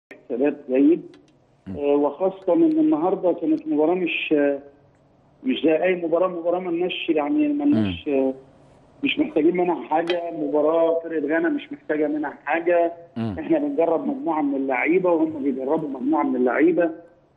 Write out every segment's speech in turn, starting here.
ثبات جيد آه، وخاصه ان النهارده كانت مباراه مش آه، مش زي اي مباراه مباراه مالناش يعني مالناش آه، مش محتاجين منها حاجه مباراه فرقه غانا مش محتاجه منها حاجه مم. احنا بنجرب مجموعه من اللعيبه وهم بيجربوا مجموعه من اللعيبه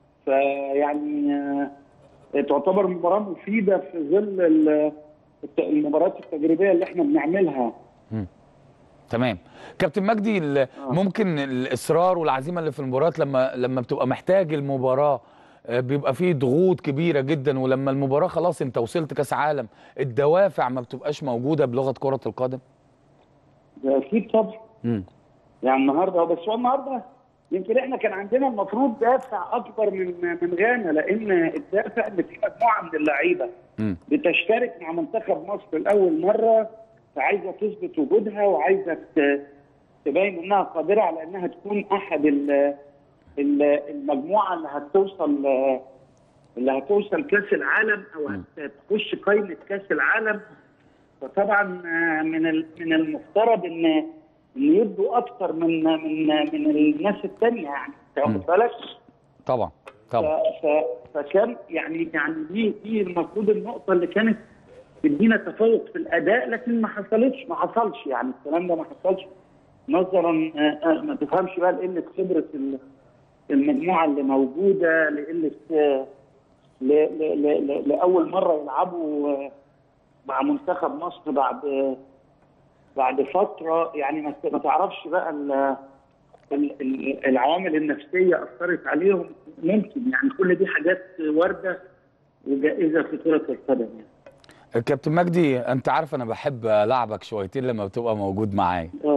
فيعني آه، تعتبر مباراه مفيده في ظل ال- الت- المباريات التجريبيه اللي احنا بنعملها تمام كابتن مجدي ال- ممكن الاصرار والعزيمه اللي في المباراه لما لما بتبقى محتاج المباراه آه، بيبقى فيه ضغوط كبيره جدا ولما المباراه خلاص انت وصلت كاس عالم الدوافع ما بتبقاش موجوده بلغه كره القدم ده اكيد طبعا امم يعني النهارده بس هو النهارده يمكن احنا كان عندنا المفروض دافع اكبر من من غانا لان الدافع ان في مجموعه من اللعيبه امم بتشترك مع منتخب مصر لاول مره فعايزه تثبت وجودها وعايزه ت- تبين انها قادره على انها تكون احد ال- ال- المجموعه اللي هتوصل اللي هتوصل كاس العالم او هتخش قائمه كاس العالم فطبعا آه، من ال- من المفترض ان ان يدوا اكتر من من من الناس الثانيه يعني أنت واخد بالك؟ طبعا طبعا ف- ف- فكان يعني يعني دي دي المفروض النقطه اللي كانت تدينا تفوق في الاداء لكن ما حصلتش ما حصلش يعني الكلام ده ما حصلش نظرا آه، آه، ما تفهمش بقى لقله خبره ال- المجموعه اللي موجوده لقله آه، ل- ل- ل- ل- لاول مره يلعبوا آه، مع منتخب مصر بعد بعد فتره يعني ما ما تعرفش بقى ال- ال- ال- العوامل النفسيه اثرت عليهم ممكن يعني كل دي حاجات وارده وجائزه في كره القدم يعني. كابتن مجدي انت عارف انا بحب العبك شويتين لما بتبقى موجود معايا اه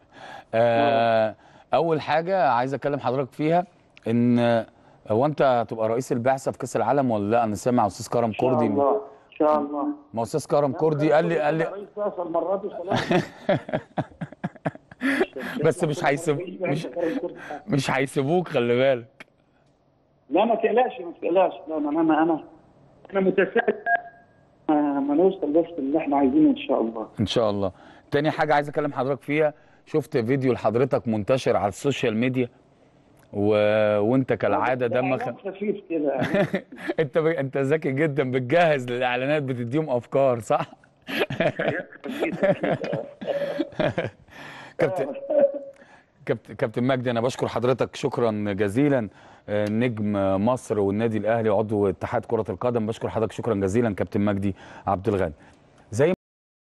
آه، اول حاجه عايز اكلم حضرتك فيها ان آه، هو انت هتبقى رئيس البعثه في كاس العالم ولا لا انا سامع استاذ كرم ان شاء كردي الله ان شاء الله ما استاذ كرم كردي قال لي قال لي رئيس بعثة المره دي خلاص بس مش هيسيب مش مش هيسيبوك خلي بالك لا ما تقلقش ما تقلقش لا انا انا انا انا متفائل آه، ما نوصل بس اللي احنا عايزينه ان شاء الله ان شاء الله تاني حاجه عايز اكلم حضرتك فيها شفت فيديو لحضرتك منتشر على السوشيال ميديا و... وانت كالعاده دمك إعلان خفيف كده يعني. انت ب... انت ذكي جدا بتجهز للاعلانات بتديهم افكار صح حاجات خفيفه كده كابتن كابتن كابتن مجدي انا بشكر حضرتك شكرا جزيلا آه، نجم مصر والنادي الاهلي عضو اتحاد كره القدم بشكر حضرتك شكرا جزيلا كابتن مجدي عبد الغني